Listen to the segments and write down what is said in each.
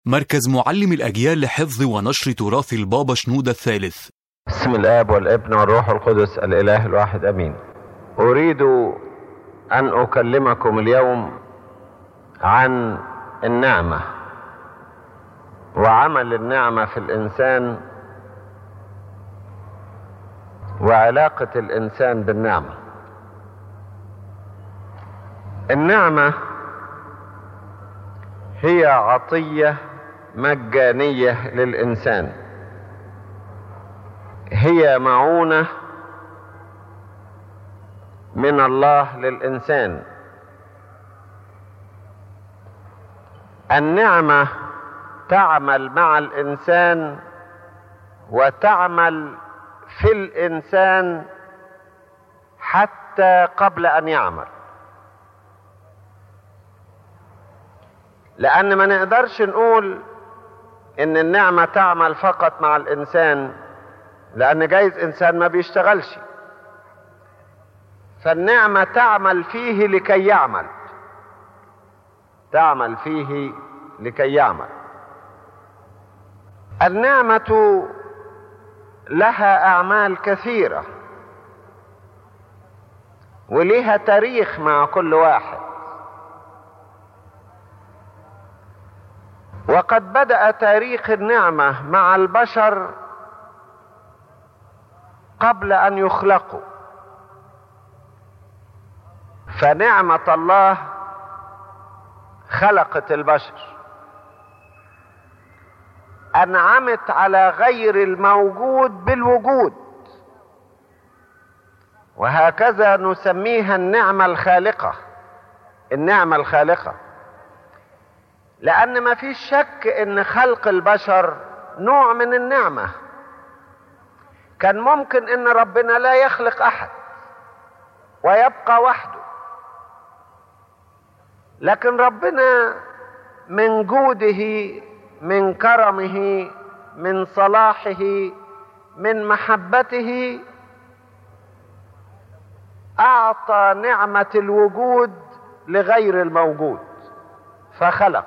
مركز معلم الأجيال لحفظ ونشر تراث البابا شنودة الثالث بسم الاب والابن والروح القدس الاله الواحد امين اريد ان اكلمكم اليوم عن النعمه وعمل النعمه في الانسان وعلاقه الانسان بالنعمه النعمه هي عطيه مجانيه للانسان هي معونه من الله للانسان النعمه تعمل مع الانسان وتعمل في الانسان حتى قبل ان يعمل لان ما نقدرش نقول ان النعمه تعمل فقط مع الانسان لأن جايز إنسان ما بيشتغلش فالنعمة تعمل فيه لكي يعمل تعمل فيه لكي يعمل النعمة لها أعمال كثيرة ولها تاريخ مع كل واحد وقد بدأ تاريخ النعمة مع البشر قبل ان يخلقوا فنعمه الله خلقت البشر انعمت على غير الموجود بالوجود وهكذا نسميها النعمه الخالقه النعمه الخالقه لان ما فيش شك ان خلق البشر نوع من النعمه كان ممكن ان ربنا لا يخلق احد ويبقى وحده لكن ربنا من جوده من كرمه من صلاحه من محبته اعطى نعمه الوجود لغير الموجود فخلق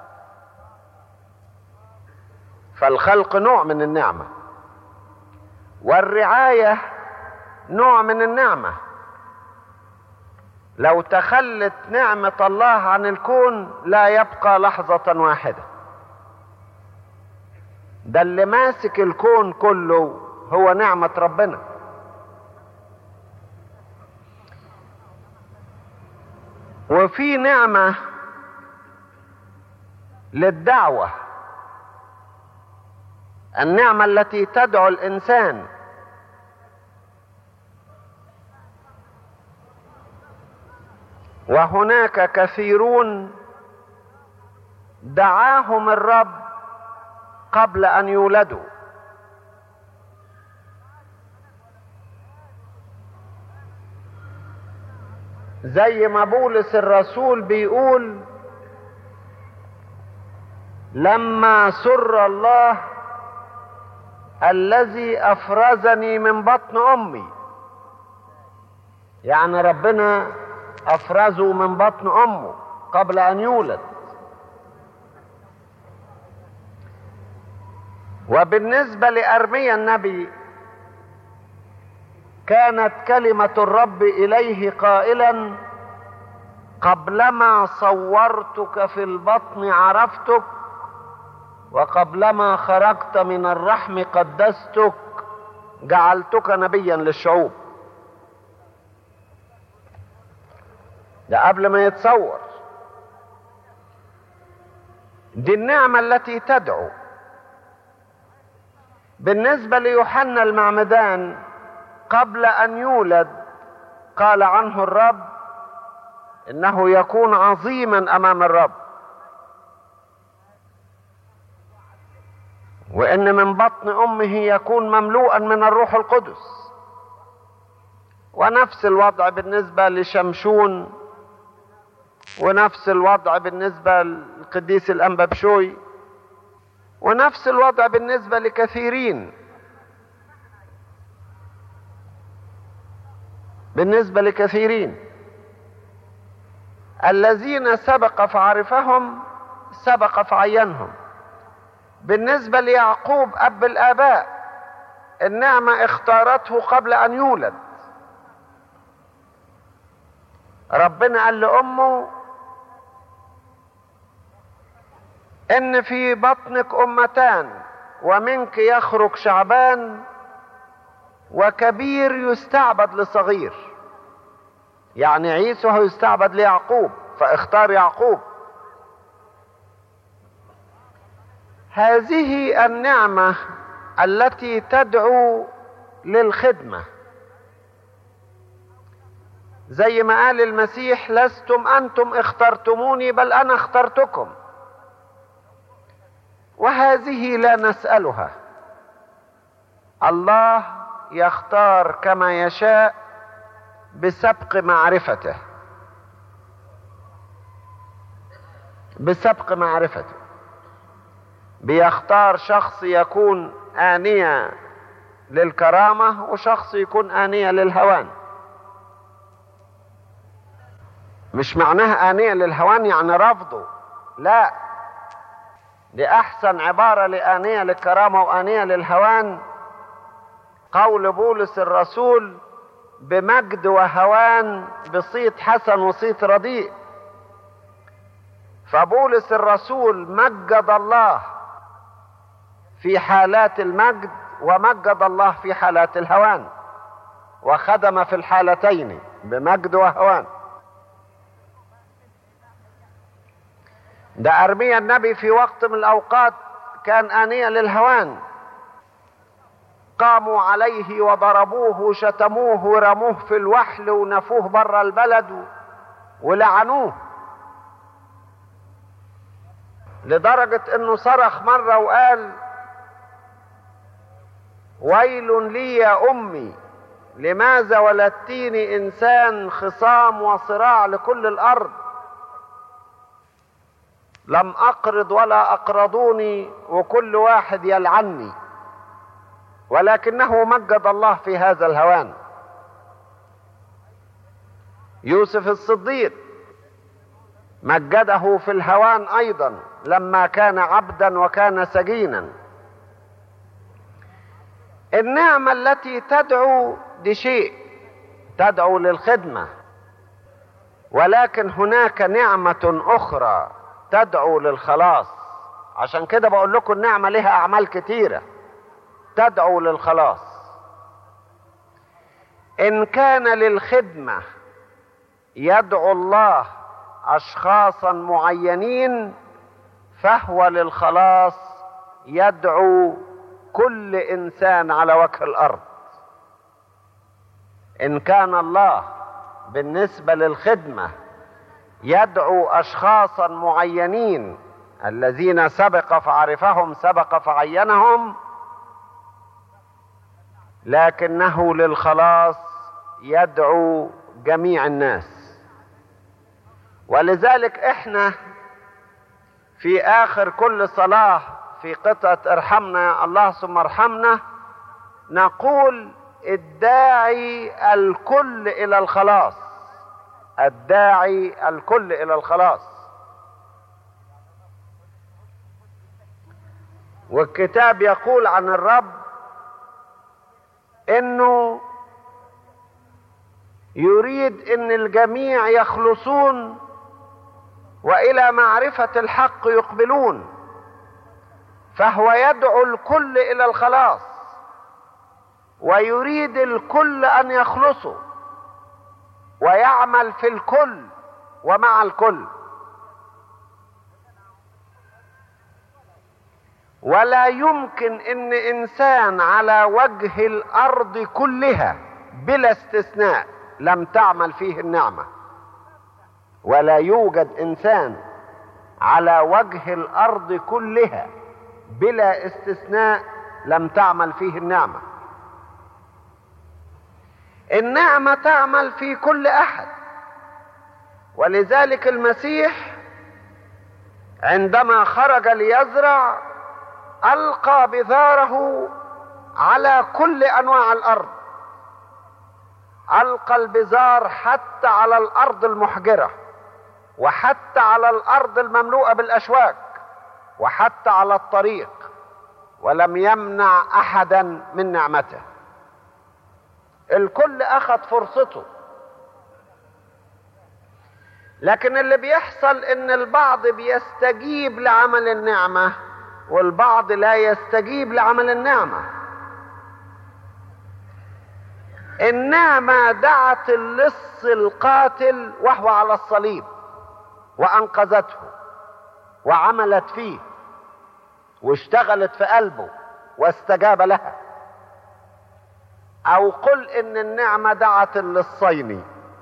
فالخلق نوع من النعمه والرعايه نوع من النعمه لو تخلت نعمه الله عن الكون لا يبقى لحظه واحده ده اللي ماسك الكون كله هو نعمه ربنا وفي نعمه للدعوه النعمه التي تدعو الانسان وهناك كثيرون دعاهم الرب قبل ان يولدوا زي ما بولس الرسول بيقول لما سر الله الذي افرزني من بطن امي يعني ربنا افرزه من بطن امه قبل ان يولد وبالنسبه لارميا النبي كانت كلمه الرب اليه قائلا قبلما صورتك في البطن عرفتك وقبلما خرجت من الرحم قدستك جعلتك نبيا للشعوب ده قبل ما يتصور دي النعمة التي تدعو بالنسبة ليوحنا المعمدان قبل أن يولد قال عنه الرب إنه يكون عظيما أمام الرب وان من بطن امه يكون مملوءا من الروح القدس ونفس الوضع بالنسبه لشمشون ونفس الوضع بالنسبه للقديس الانبا بشوي ونفس الوضع بالنسبه لكثيرين بالنسبه لكثيرين الذين سبق فعرفهم سبق فعينهم بالنسبة ليعقوب أب الآباء النعمة اختارته قبل أن يولد ربنا قال لأمه إن في بطنك أمتان ومنك يخرج شعبان وكبير يستعبد لصغير يعني عيسى هيستعبد ليعقوب فاختار يعقوب هذه النعمة التي تدعو للخدمة زي ما قال المسيح لستم أنتم اخترتموني بل أنا اخترتكم وهذه لا نسألها الله يختار كما يشاء بسبق معرفته بسبق معرفته بيختار شخص يكون آنية للكرامة وشخص يكون آنية للهوان مش معناها آنية للهوان يعني رفضه لا دي أحسن عبارة لآنية للكرامة وآنية للهوان قول بولس الرسول بمجد وهوان بصيت حسن وصيت رديء فبولس الرسول مجد الله في حالات المجد ومجد الله في حالات الهوان وخدم في الحالتين بمجد وهوان ده أرميا النبي في وقت من الأوقات كان آنية للهوان قاموا عليه وضربوه شتموه ورموه في الوحل ونفوه بره البلد ولعنوه لدرجة انه صرخ مرة وقال ويل لي يا امي لماذا ولدتيني انسان خصام وصراع لكل الارض لم اقرض ولا اقرضوني وكل واحد يلعني ولكنه مجد الله في هذا الهوان يوسف الصديق مجده في الهوان ايضا لما كان عبدا وكان سجينا النعمه التي تدعو دي شيء تدعو للخدمه ولكن هناك نعمه اخرى تدعو للخلاص عشان كده بقول لكم النعمه لها اعمال كتيره تدعو للخلاص ان كان للخدمه يدعو الله اشخاصا معينين فهو للخلاص يدعو كل انسان على وجه الارض ان كان الله بالنسبه للخدمه يدعو اشخاصا معينين الذين سبق فعرفهم سبق فعينهم لكنه للخلاص يدعو جميع الناس ولذلك احنا في اخر كل صلاه في قطعه ارحمنا يا الله ثم ارحمنا نقول الداعي الكل الى الخلاص الداعي الكل الى الخلاص والكتاب يقول عن الرب انه يريد ان الجميع يخلصون والى معرفه الحق يقبلون فهو يدعو الكل الى الخلاص ويريد الكل ان يخلصوا ويعمل في الكل ومع الكل ولا يمكن ان انسان على وجه الارض كلها بلا استثناء لم تعمل فيه النعمه ولا يوجد انسان على وجه الارض كلها بلا استثناء لم تعمل فيه النعمه النعمه تعمل في كل احد ولذلك المسيح عندما خرج ليزرع القى بذاره على كل انواع الارض القى البزار حتى على الارض المحجره وحتى على الارض المملوءه بالاشواك وحتى على الطريق ولم يمنع احدا من نعمته الكل اخذ فرصته لكن اللي بيحصل ان البعض بيستجيب لعمل النعمه والبعض لا يستجيب لعمل النعمه النعمه دعت اللص القاتل وهو على الصليب وانقذته وعملت فيه واشتغلت في قلبه واستجاب لها او قل ان النعمه دعت اللصين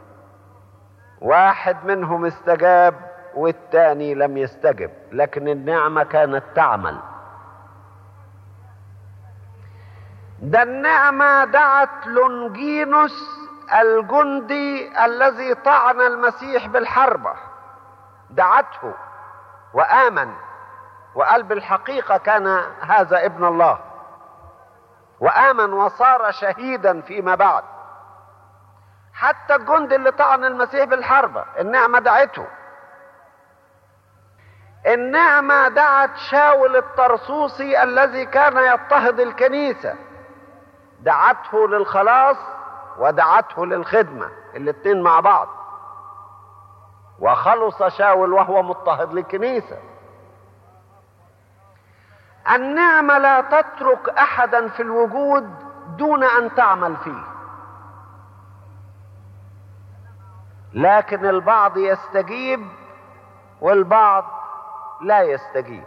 واحد منهم استجاب والتاني لم يستجب لكن النعمه كانت تعمل ده النعمه دعت لونجينوس الجندي الذي طعن المسيح بالحربه دعته وامن وقال بالحقيقه كان هذا ابن الله وامن وصار شهيدا فيما بعد حتى الجندي اللي طعن المسيح بالحربه النعمه دعته النعمه دعت شاول الطرسوسي الذي كان يضطهد الكنيسه دعته للخلاص ودعته للخدمه الاتنين مع بعض وخلص شاول وهو مضطهد للكنيسه النعمه لا تترك احدا في الوجود دون ان تعمل فيه لكن البعض يستجيب والبعض لا يستجيب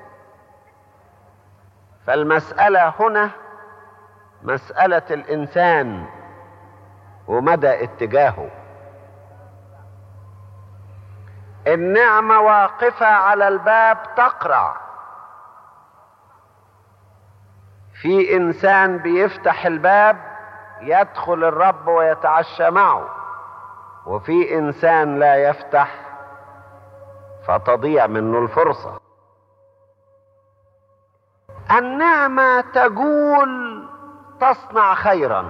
فالمساله هنا مساله الانسان ومدى اتجاهه النعمه واقفه على الباب تقرع في انسان بيفتح الباب يدخل الرب ويتعشى معه وفي انسان لا يفتح فتضيع منه الفرصه النعمه تجول تصنع خيرا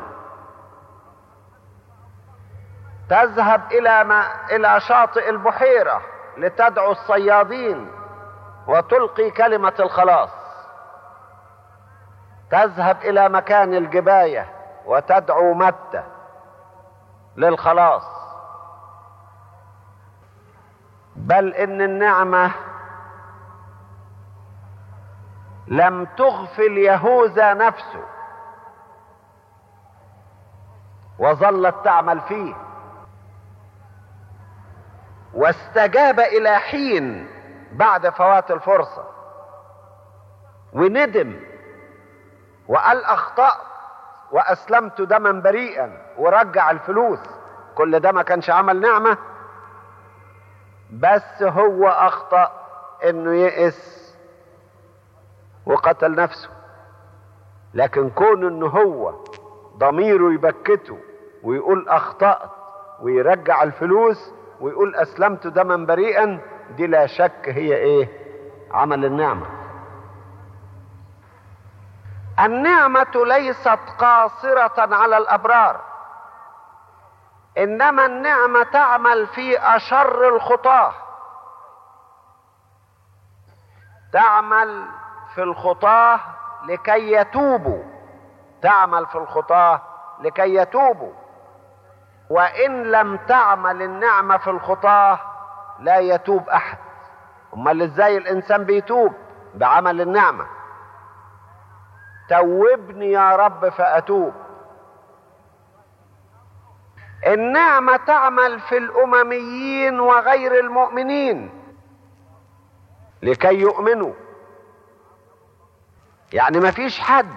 تذهب الى ما الى شاطئ البحيره لتدعو الصيادين وتلقي كلمه الخلاص تذهب الى مكان الجبايه وتدعو متى للخلاص بل ان النعمه لم تغفل يهوذا نفسه وظلت تعمل فيه واستجاب الى حين بعد فوات الفرصه وندم وقال اخطأت واسلمت دما بريئا ورجع الفلوس كل ده ما كانش عمل نعمة بس هو اخطأ انه يئس وقتل نفسه لكن كون انه هو ضميره يبكته ويقول اخطأت ويرجع الفلوس ويقول اسلمت دما بريئا دي لا شك هي ايه عمل النعمه النعمة ليست قاصرة على الأبرار إنما النعمة تعمل في أشر الخطاة تعمل في الخطاة لكي يتوبوا تعمل في الخطاة لكي يتوبوا وإن لم تعمل النعمة في الخطاة لا يتوب أحد أمال إزاي الإنسان بيتوب بعمل النعمه توبني يا رب فأتوب النعمة تعمل في الأمميين وغير المؤمنين لكي يؤمنوا يعني ما فيش حد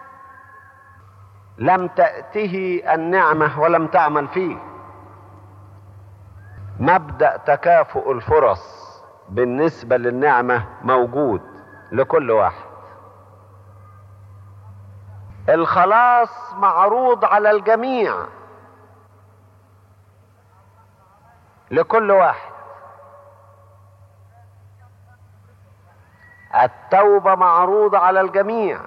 لم تأته النعمة ولم تعمل فيه مبدأ تكافؤ الفرص بالنسبة للنعمة موجود لكل واحد الخلاص معروض على الجميع لكل واحد التوبة معروضة على الجميع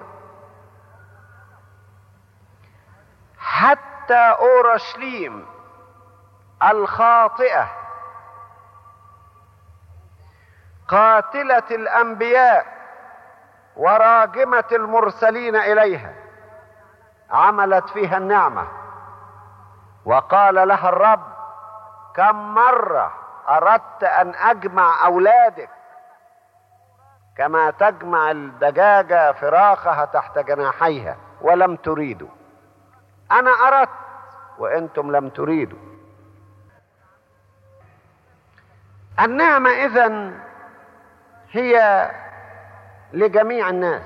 حتى أورشليم الخاطئة قاتلة الأنبياء وراجمة المرسلين إليها عملت فيها النعمة وقال لها الرب كم مرة أردت أن أجمع أولادك كما تجمع الدجاجة فراخها تحت جناحيها ولم تريدوا أنا أردت وأنتم لم تريدوا النعمة إذن هي لجميع الناس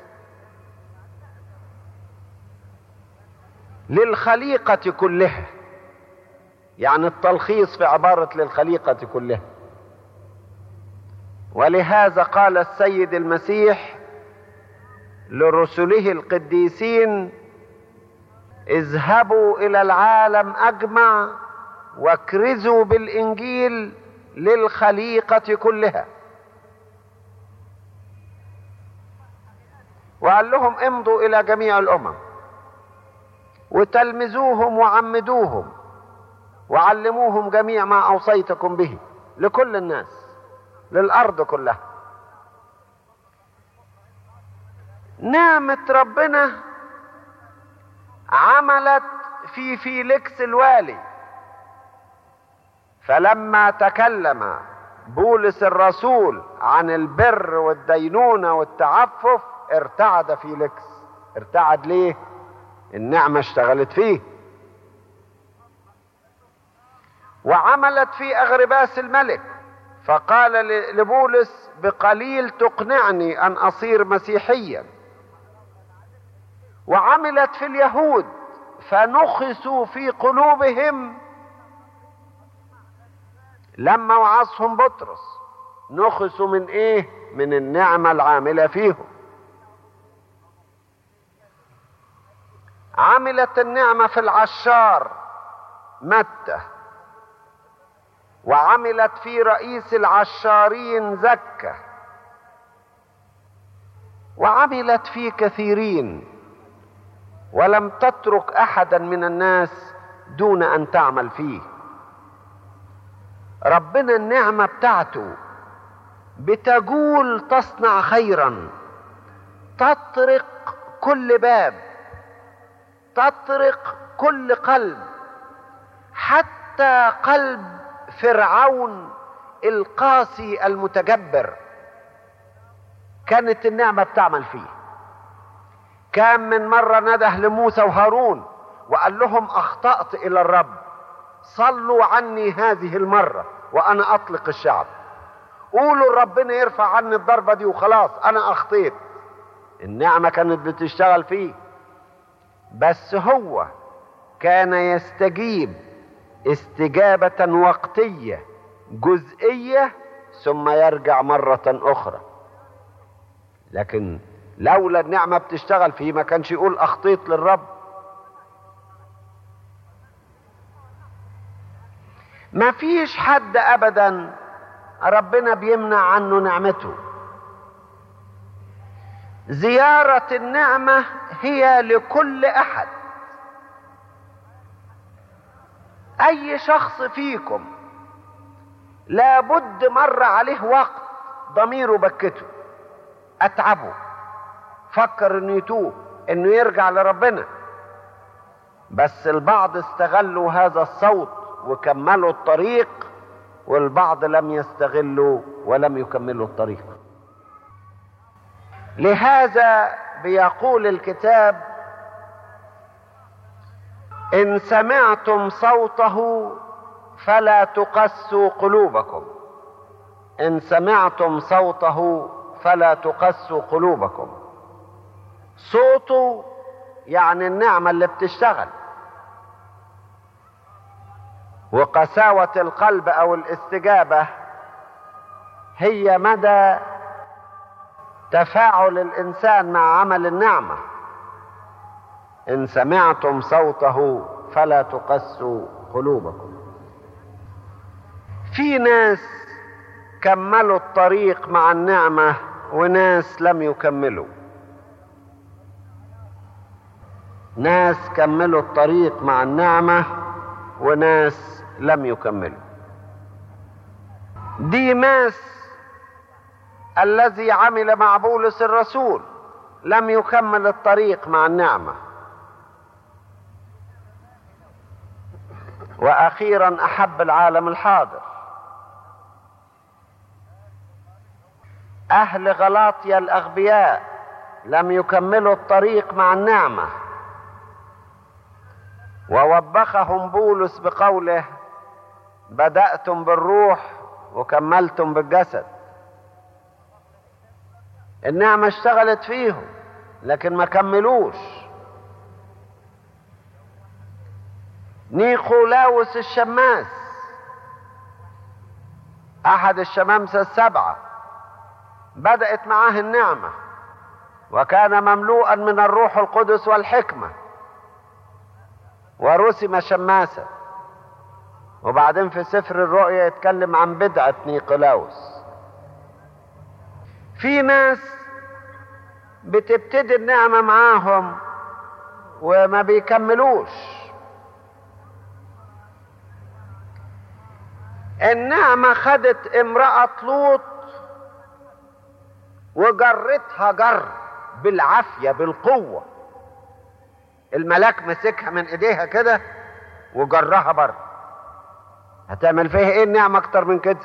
للخليقة كلها يعني التلخيص في عبارة للخليقة كلها ولهذا قال السيد المسيح لرسله القديسين اذهبوا الى العالم اجمع واكرزوا بالانجيل للخليقه كلها وقال لهم امضوا الى جميع الامم وتلمذوهم وعمدوهم وعلموهم جميع ما اوصيتكم به لكل الناس للارض كلها نعمه ربنا عملت في فيليكس الوالي فلما تكلم بولس الرسول عن البر والدينونه والتعفف ارتعد فيليكس ارتعد ليه النعمه اشتغلت فيه وعملت في اغرباس الملك فقال لبولس بقليل تقنعني ان اصير مسيحيا وعملت في اليهود فنخسوا في قلوبهم لما وعظهم بطرس نخسوا من ايه من النعمه العامله فيهم عملت النعمه في العشار متى وعملت في رئيس العشارين زكه وعملت في كثيرين ولم تترك احدا من الناس دون ان تعمل فيه ربنا النعمه بتاعته بتجول تصنع خيرا تطرق كل باب تطرق كل قلب حتى قلب فرعون القاسي المتجبر كانت النعمه بتعمل فيه كان من مره نده لموسى وهارون وقال لهم اخطات الى الرب صلوا عني هذه المره وانا اطلق الشعب قولوا ربنا يرفع عني الضربه دي وخلاص انا اخطيت النعمه كانت بتشتغل فيه بس هو كان يستجيب استجابه وقتيه جزئيه ثم يرجع مره اخرى لكن لولا النعمه بتشتغل فيه ما كانش يقول اخطيت للرب ما فيش حد ابدا ربنا بيمنع عنه نعمته زياره النعمه هي لكل احد اي شخص فيكم لابد مر عليه وقت ضميره بكته اتعبه فكر انه يتوب انه يرجع لربنا بس البعض استغلوا هذا الصوت وكملوا الطريق والبعض لم يستغلوا ولم يكملوا الطريق لهذا بيقول الكتاب ان سمعتم صوته فلا تقسوا قلوبكم ان سمعتم صوته فلا تقسوا قلوبكم صوته يعني النعمه اللي بتشتغل وقساوه القلب او الاستجابه هي مدى تفاعل الانسان مع عمل النعمه ان سمعتم صوته فلا تقسوا قلوبكم في ناس كملوا الطريق مع النعمه وناس لم يكملوا ناس كملوا الطريق مع النعمه وناس لم يكملوا ديماس الذي عمل مع بولس الرسول لم يكمل الطريق مع النعمه واخيرا احب العالم الحاضر اهل غلاطيا الاغبياء لم يكملوا الطريق مع النعمه ووبخهم بولس بقوله بداتم بالروح وكملتم بالجسد النعمه اشتغلت فيهم لكن ما كملوش نيقولاوس الشماس احد الشمامسه السبعه بدات معاه النعمه وكان مملوءا من الروح القدس والحكمه ورسم شماسا وبعدين في سفر الرؤيا يتكلم عن بدعه نيقولاوس في ناس بتبتدي النعمه معاهم وما بيكملوش النعمة خدت امرأة لوط وجرتها جر بالعافية بالقوة الملاك مسكها من ايديها كده وجرها بره هتعمل فيها ايه النعمة اكتر من كده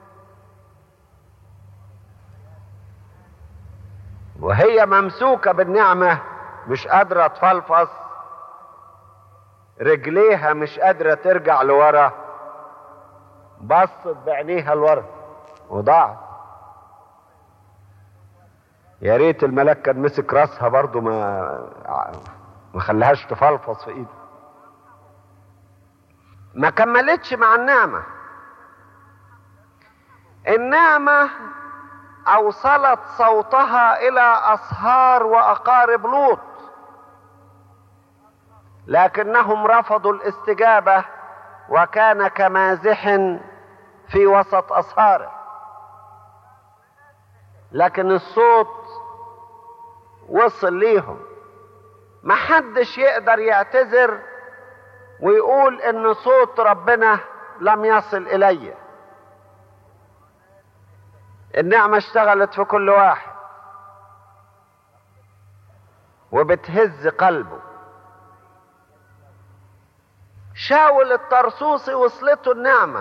وهي ممسوكة بالنعمة مش قادرة تفلفص رجليها مش قادرة ترجع لورا بصت بعينيها لورا وضاعت يا ريت الملاك كان مسك راسها برضو ما ما خلاهاش تفلفص في ايده ما كملتش مع النعمة النعمة أوصلت صوتها إلى أصهار وأقارب لوط لكنهم رفضوا الاستجابة وكان كمازح في وسط أصهاره لكن الصوت وصل ليهم محدش يقدر يعتذر ويقول ان صوت ربنا لم يصل الي النعمة اشتغلت في كل واحد وبتهز قلبه شاول الطرسوسي وصلته النعمة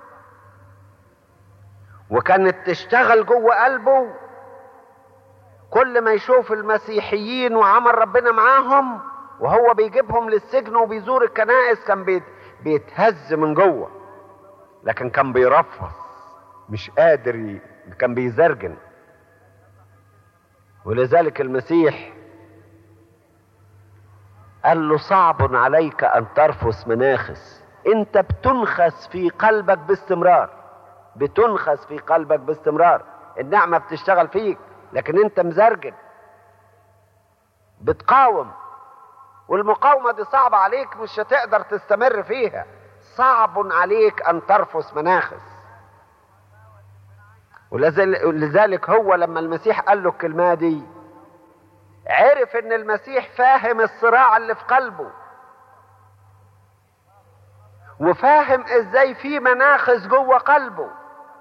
وكانت تشتغل جوه قلبه كل ما يشوف المسيحيين وعمل ربنا معاهم وهو بيجيبهم للسجن وبيزور الكنائس كان بيتهز من جوه لكن كان بيرفص مش قادر ي... كان بيزرجن ولذلك المسيح قال له صعب عليك ان ترفس مناخس انت بتنخس في قلبك باستمرار بتنخس في قلبك باستمرار النعمة بتشتغل فيك لكن انت مزرجن بتقاوم والمقاومة دي صعبة عليك مش هتقدر تستمر فيها صعب عليك ان ترفس مناخس ولذلك هو لما المسيح قال له الكلمة دي عرف ان المسيح فاهم الصراع اللي في قلبه وفاهم ازاي في مناخس جوه قلبه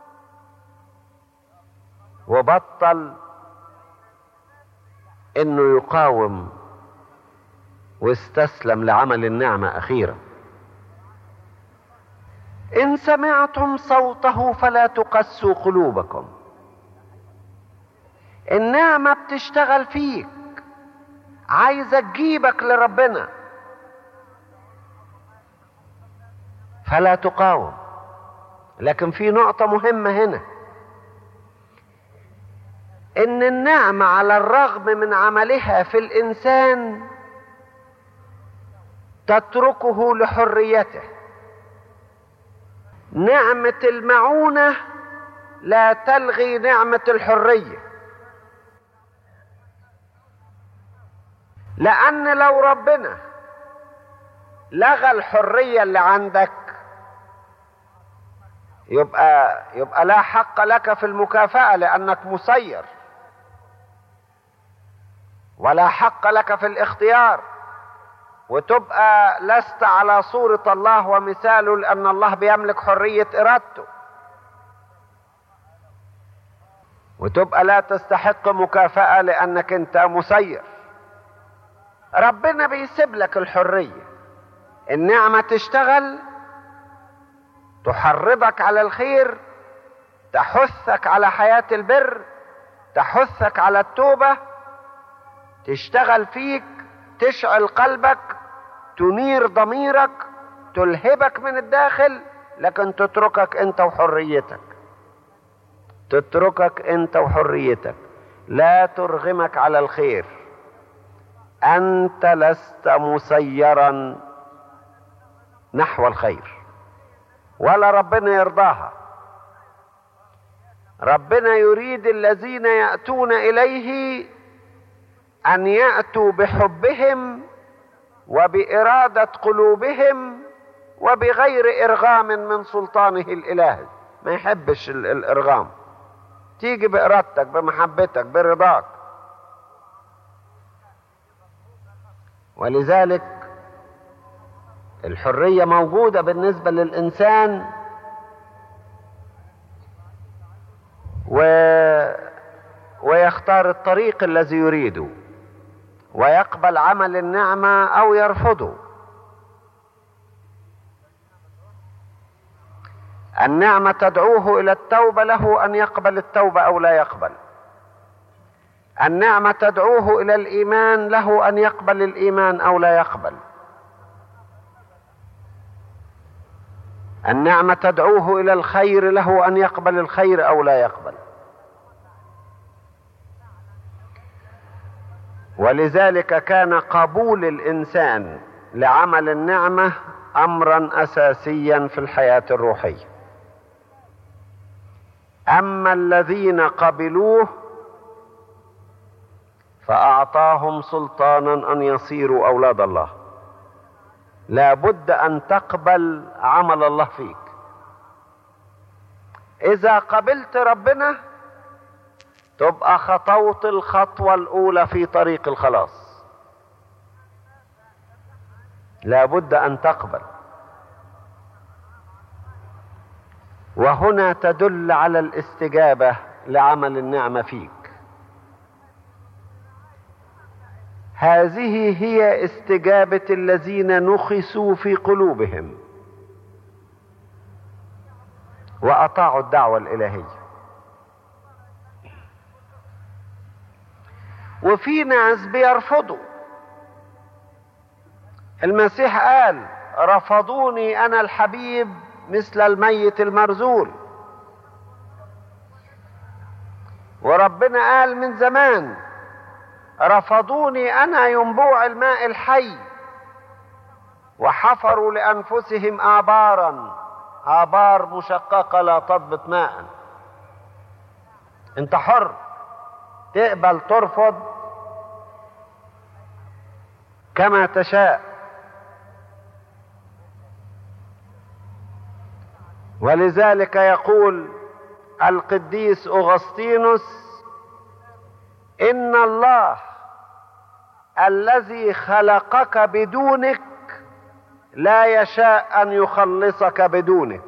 وبطل انه يقاوم واستسلم لعمل النعمة اخيرا ان سمعتم صوته فلا تقسوا قلوبكم النعمة بتشتغل فيك عايزة تجيبك لربنا فلا تقاوم لكن في نقطة مهمة هنا ان النعمة على الرغم من عملها في الانسان تتركه لحريته نعمة المعونة لا تلغي نعمة الحرية لأن لو ربنا لغى الحرية اللي عندك يبقى يبقى لا حق لك في المكافأة لأنك مسير ولا حق لك في الاختيار وتبقى لست على صورة الله ومثاله لأن الله بيملك حرية إرادته وتبقى لا تستحق مكافأة لأنك أنت مسير ربنا بيسيب لك الحرية النعمة تشتغل تحرضك على الخير تحثك على حياة البر تحثك على التوبة تشتغل فيك تشعل قلبك تنير ضميرك تلهبك من الداخل لكن تتركك انت وحريتك تتركك انت وحريتك لا ترغمك على الخير انت لست مسيرا نحو الخير ولا ربنا يرضاها ربنا يريد الذين ياتون اليه ان ياتوا بحبهم وباراده قلوبهم وبغير ارغام من سلطانه الالهي ما يحبش الارغام تيجي بارادتك بمحبتك برضاك ولذلك الحريه موجوده بالنسبه للانسان و ويختار الطريق الذي يريده ويقبل عمل النعمه او يرفضه النعمه تدعوه الى التوبه له ان يقبل التوبه او لا يقبل النعمه تدعوه الى الايمان له ان يقبل الايمان او لا يقبل النعمه تدعوه الى الخير له ان يقبل الخير او لا يقبل ولذلك كان قبول الانسان لعمل النعمه امرا اساسيا في الحياه الروحيه اما الذين قبلوه فاعطاهم سلطانا ان يصيروا اولاد الله لا بد ان تقبل عمل الله فيك اذا قبلت ربنا تبقى خطوت الخطوه الاولى في طريق الخلاص لا بد ان تقبل وهنا تدل على الاستجابه لعمل النعمه فيك هذه هي استجابه الذين نخسوا في قلوبهم واطاعوا الدعوه الالهيه وفي ناس بيرفضوا المسيح قال رفضوني انا الحبيب مثل الميت المرزول وربنا قال من زمان رفضوني انا ينبوع الماء الحي وحفروا لانفسهم ابارا ابار مشققه لا تضبط ماء انت حر تقبل ترفض كما تشاء ولذلك يقول القديس اغسطينوس ان الله الذي خلقك بدونك لا يشاء ان يخلصك بدونك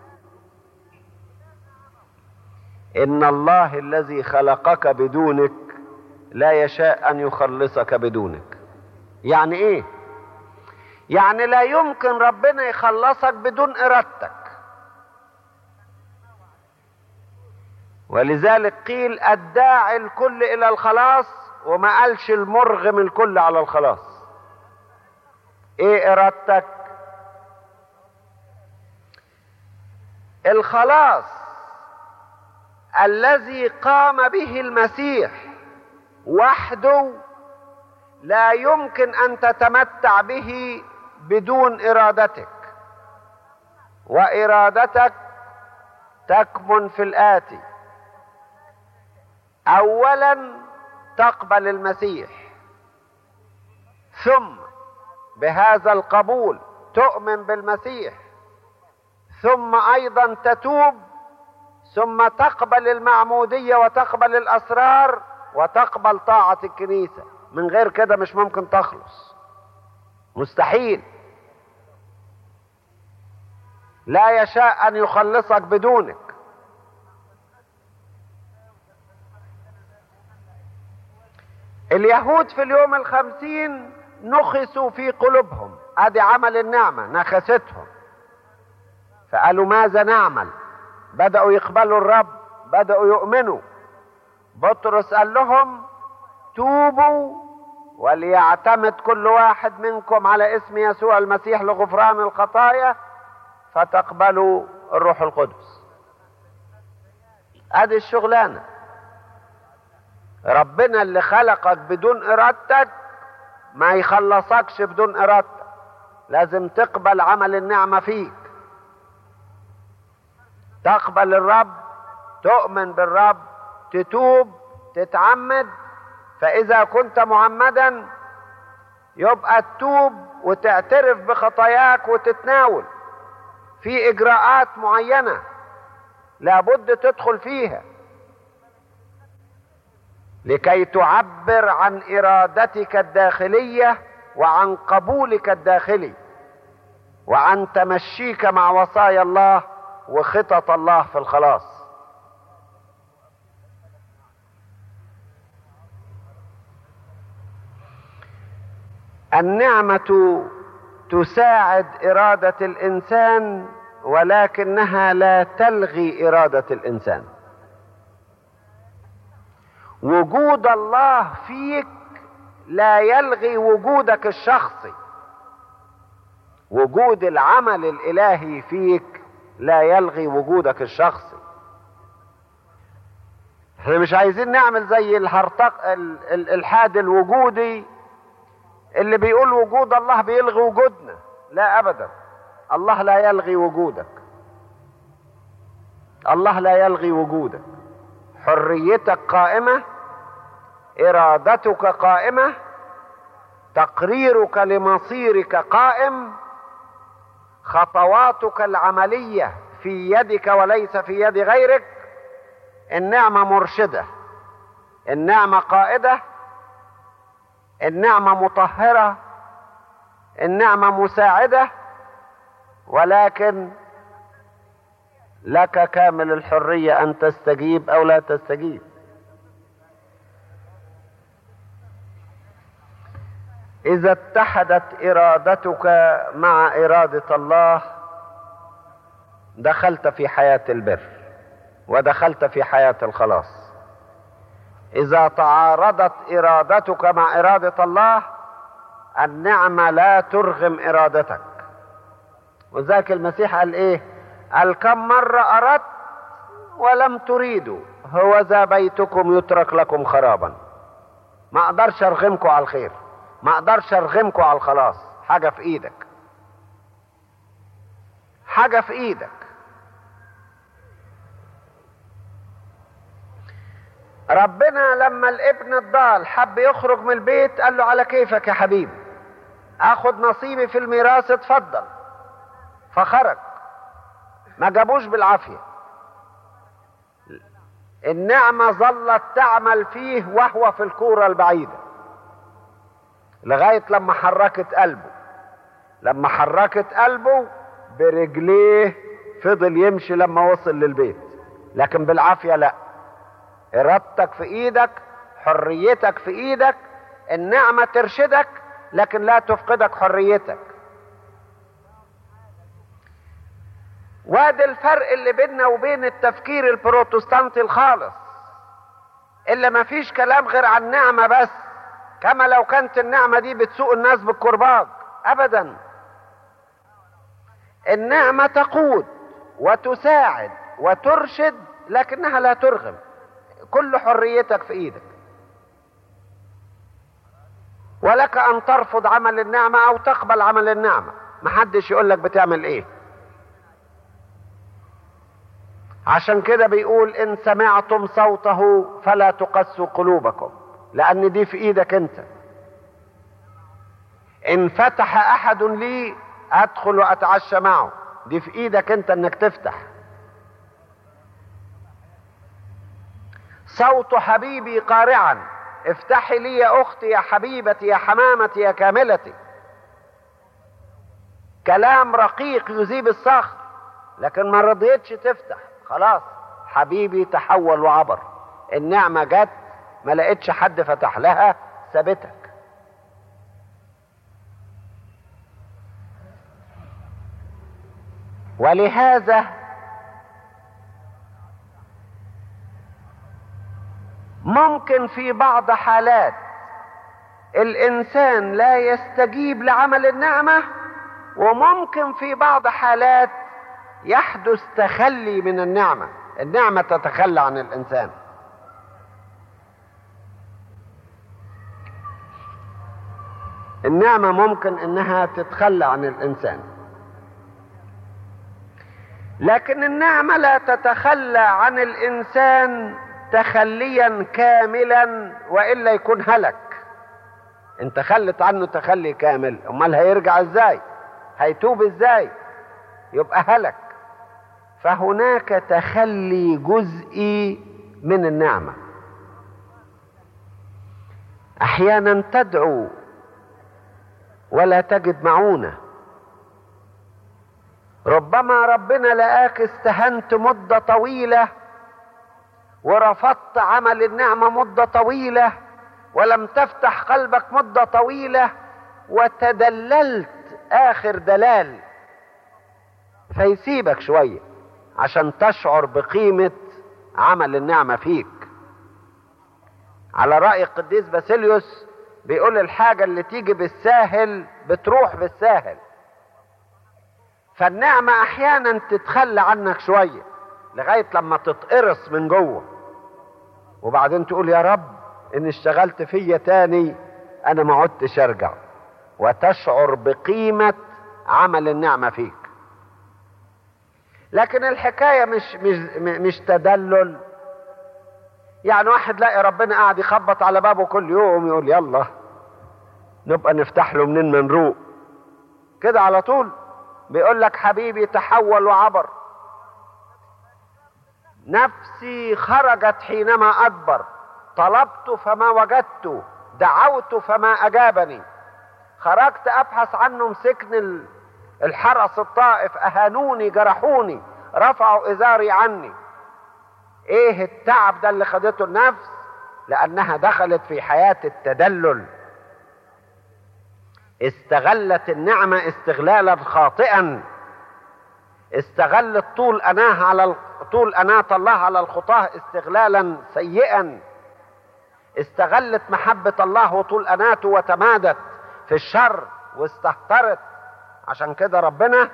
ان الله الذي خلقك بدونك لا يشاء ان يخلصك بدونك يعني ايه يعني لا يمكن ربنا يخلصك بدون ارادتك ولذلك قيل الداعي الكل الى الخلاص وما قالش المرغم الكل على الخلاص ايه ارادتك الخلاص الذي قام به المسيح وحده لا يمكن ان تتمتع به بدون ارادتك وارادتك تكمن في الاتي اولا تقبل المسيح ثم بهذا القبول تؤمن بالمسيح ثم ايضا تتوب ثم تقبل المعموديه وتقبل الاسرار وتقبل طاعه الكنيسه من غير كده مش ممكن تخلص مستحيل لا يشاء ان يخلصك بدونك اليهود في اليوم الخمسين نخسوا في قلوبهم ادي عمل النعمة نخستهم فقالوا ماذا نعمل بدأوا يقبلوا الرب بدأوا يؤمنوا بطرس قال لهم توبوا وليعتمد كل واحد منكم على اسم يسوع المسيح لغفران الخطايا فتقبلوا الروح القدس ادي الشغلانه ربنا اللي خلقك بدون ارادتك ما يخلصكش بدون ارادتك لازم تقبل عمل النعمه فيك تقبل الرب تؤمن بالرب تتوب تتعمد فاذا كنت معمدا يبقى تتوب وتعترف بخطاياك وتتناول في اجراءات معينه لابد تدخل فيها لكي تعبر عن ارادتك الداخليه وعن قبولك الداخلي وعن تمشيك مع وصايا الله وخطط الله في الخلاص النعمه تساعد اراده الانسان ولكنها لا تلغي اراده الانسان وجود الله فيك لا يلغي وجودك الشخصي وجود العمل الالهي فيك لا يلغي وجودك الشخصي احنا مش عايزين نعمل زي الهرطق الالحاد الوجودي اللي بيقول وجود الله بيلغي وجودنا لا ابدا الله لا يلغي وجودك الله لا يلغي وجودك حريتك قائمه ارادتك قائمه تقريرك لمصيرك قائم خطواتك العمليه في يدك وليس في يد غيرك النعمه مرشده النعمه قائده النعمه مطهره النعمه مساعده ولكن لك كامل الحريه ان تستجيب او لا تستجيب اذا اتحدت ارادتك مع اراده الله دخلت في حياه البر ودخلت في حياه الخلاص اذا تعارضت ارادتك مع اراده الله النعمه لا ترغم ارادتك وذاك المسيح قال ايه قال كم مره اردت ولم تريدوا هو ذا بيتكم يترك لكم خرابا ما اقدرش ارغمكم على الخير ما اقدرش ارغمكم على الخلاص حاجه في ايدك حاجه في ايدك ربنا لما الابن الضال حب يخرج من البيت قال له على كيفك يا حبيبي اخد نصيبي في الميراث اتفضل فخرج ما جابوش بالعافيه النعمه ظلت تعمل فيه وهو في الكوره البعيده لغايه لما حركت قلبه لما حركت قلبه برجليه فضل يمشي لما وصل للبيت لكن بالعافيه لا ارادتك في ايدك حريتك في ايدك النعمه ترشدك لكن لا تفقدك حريتك وادي الفرق اللي بيننا وبين التفكير البروتستانتي الخالص اللي ما فيش كلام غير عن نعمة بس كما لو كانت النعمة دي بتسوق الناس بالكرباج ابدا النعمة تقود وتساعد وترشد لكنها لا ترغم كل حريتك في ايدك ولك ان ترفض عمل النعمة او تقبل عمل النعمة محدش يقول لك بتعمل ايه عشان كده بيقول ان سمعتم صوته فلا تقسوا قلوبكم لان دي في ايدك انت ان فتح احد لي ادخل واتعشى معه دي في ايدك انت انك تفتح صوت حبيبي قارعا افتحي لي يا اختي يا حبيبتي يا حمامتي يا كاملتي كلام رقيق يذيب الصخر لكن ما رضيتش تفتح خلاص حبيبي تحول وعبر النعمة جت ما لقيتش حد فتح لها سابتك ولهذا ممكن في بعض حالات الانسان لا يستجيب لعمل النعمه وممكن في بعض حالات يحدث تخلي من النعمه النعمه تتخلى عن الانسان النعمه ممكن انها تتخلى عن الانسان لكن النعمه لا تتخلى عن الانسان تخليا كاملا والا يكون هلك انت خلت عنه تخلي كامل امال هيرجع ازاي هيتوب ازاي يبقى هلك فهناك تخلي جزئي من النعمه احيانا تدعو ولا تجد معونه ربما ربنا لقاك استهنت مده طويله ورفضت عمل النعمه مده طويله ولم تفتح قلبك مده طويله وتدللت اخر دلال فيسيبك شويه عشان تشعر بقيمه عمل النعمه فيك على راي القديس باسيليوس بيقول الحاجه اللي تيجي بالساهل بتروح بالساهل فالنعمه احيانا تتخلى عنك شويه لغايه لما تتقرص من جوه وبعدين تقول يا رب ان اشتغلت فيا تاني انا ما عدتش ارجع وتشعر بقيمة عمل النعمة فيك لكن الحكاية مش مش مش تدلل يعني واحد لاقي ربنا قاعد يخبط على بابه كل يوم يقول يلا نبقى نفتح له منين ما نروق كده على طول بيقول لك حبيبي تحول وعبر نفسي خرجت حينما أدبر طلبت فما وجدت دعوت فما أجابني خرجت أبحث عنه مسكني الحرس الطائف أهانوني جرحوني رفعوا إزاري عني إيه التعب ده اللي خدته النفس لأنها دخلت في حياة التدلل استغلت النعمة استغلالا خاطئا استغلت طول أناها على طول أناة الله على الخطاة استغلالا سيئا استغلت محبة الله وطول أناته وتمادت في الشر واستهترت عشان كده ربنا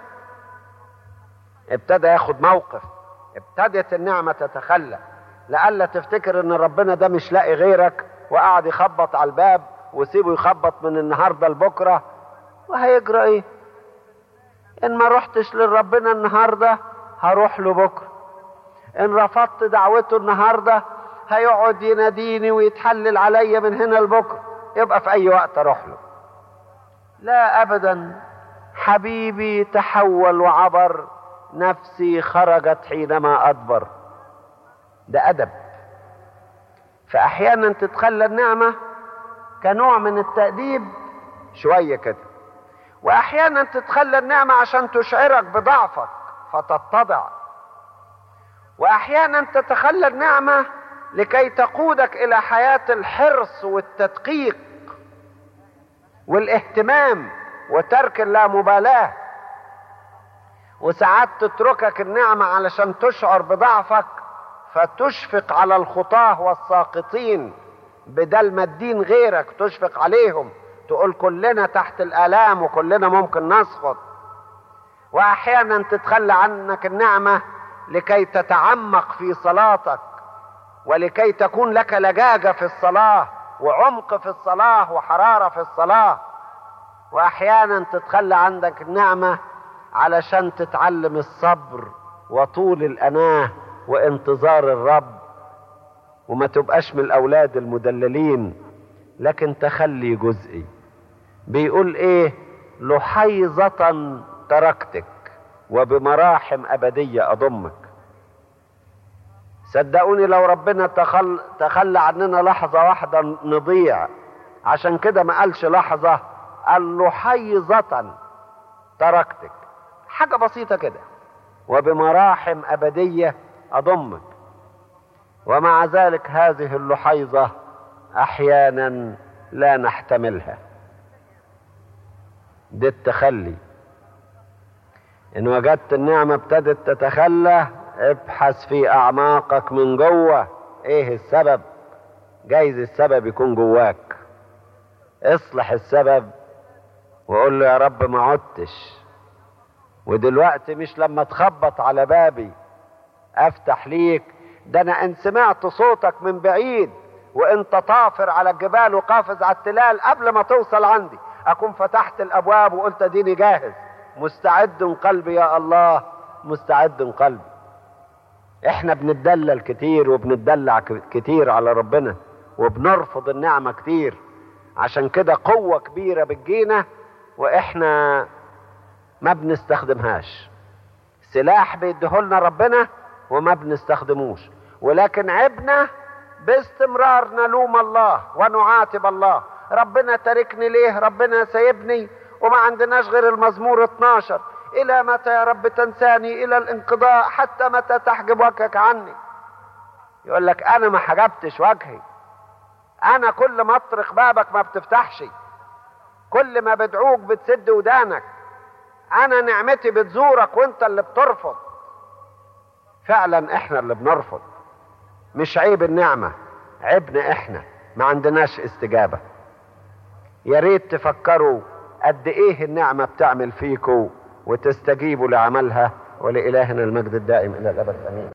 ابتدى ياخد موقف ابتدت النعمة تتخلى لألا تفتكر ان ربنا ده مش لاقي غيرك وقعد يخبط على الباب وسيبه يخبط من النهارده لبكره وهيجرى ايه ان ما رحتش لربنا النهارده هروح له بكره ان رفضت دعوته النهارده هيقعد يناديني ويتحلل عليا من هنا لبكره يبقى في اي وقت اروح له لا ابدا حبيبي تحول وعبر نفسي خرجت حينما ادبر ده ادب فاحيانا تتخلى النعمه كنوع من التاديب شويه كده واحيانا تتخلى النعمه عشان تشعرك بضعفك فتتضع واحيانا تتخلى النعمه لكي تقودك الى حياه الحرص والتدقيق والاهتمام وترك اللامبالاه وساعات تتركك النعمه علشان تشعر بضعفك فتشفق على الخطاه والساقطين بدل ما الدين غيرك تشفق عليهم تقول كلنا تحت الالام وكلنا ممكن نسقط واحيانا تتخلى عنك النعمه لكي تتعمق في صلاتك ولكي تكون لك لجاجه في الصلاه وعمق في الصلاه وحراره في الصلاه واحيانا تتخلى عندك النعمه علشان تتعلم الصبر وطول الاناه وانتظار الرب وما تبقاش من الاولاد المدللين لكن تخلي جزئي بيقول ايه لحيظة تركتك وبمراحم ابدية اضمك صدقوني لو ربنا تخل... تخلى عننا لحظة واحدة نضيع عشان كده ما قالش لحظة قال لحيظة تركتك حاجة بسيطة كده وبمراحم أبدية أضمك ومع ذلك هذه اللحيظة أحيانا لا نحتملها دي التخلي ان وجدت النعمة ابتدت تتخلى ابحث في اعماقك من جوه ايه السبب جايز السبب يكون جواك اصلح السبب وقول له يا رب ما عدتش ودلوقتي مش لما تخبط على بابي افتح ليك ده انا ان سمعت صوتك من بعيد وانت طافر على الجبال وقافز على التلال قبل ما توصل عندي اكون فتحت الابواب وقلت اديني جاهز مستعد قلبي يا الله مستعد قلبي احنا بنتدلل كتير وبنتدلع كتير على ربنا وبنرفض النعمة كتير عشان كده قوة كبيرة بتجينا واحنا ما بنستخدمهاش سلاح بيديهولنا ربنا وما بنستخدموش ولكن عبنا باستمرار نلوم الله ونعاتب الله ربنا تركني ليه ربنا سايبني وما عندناش غير المزمور 12 الى متى يا رب تنساني الى الانقضاء حتى متى تحجب وجهك عني يقول لك انا ما حجبتش وجهي انا كل ما اطرق بابك ما بتفتحش كل ما بدعوك بتسد ودانك انا نعمتي بتزورك وانت اللي بترفض فعلا احنا اللي بنرفض مش عيب النعمة عيبنا احنا ما عندناش استجابة يا ريت تفكروا قد ايه النعمة بتعمل فيكم وتستجيبوا لعملها ولإلهنا المجد الدائم إلى الأبد أمين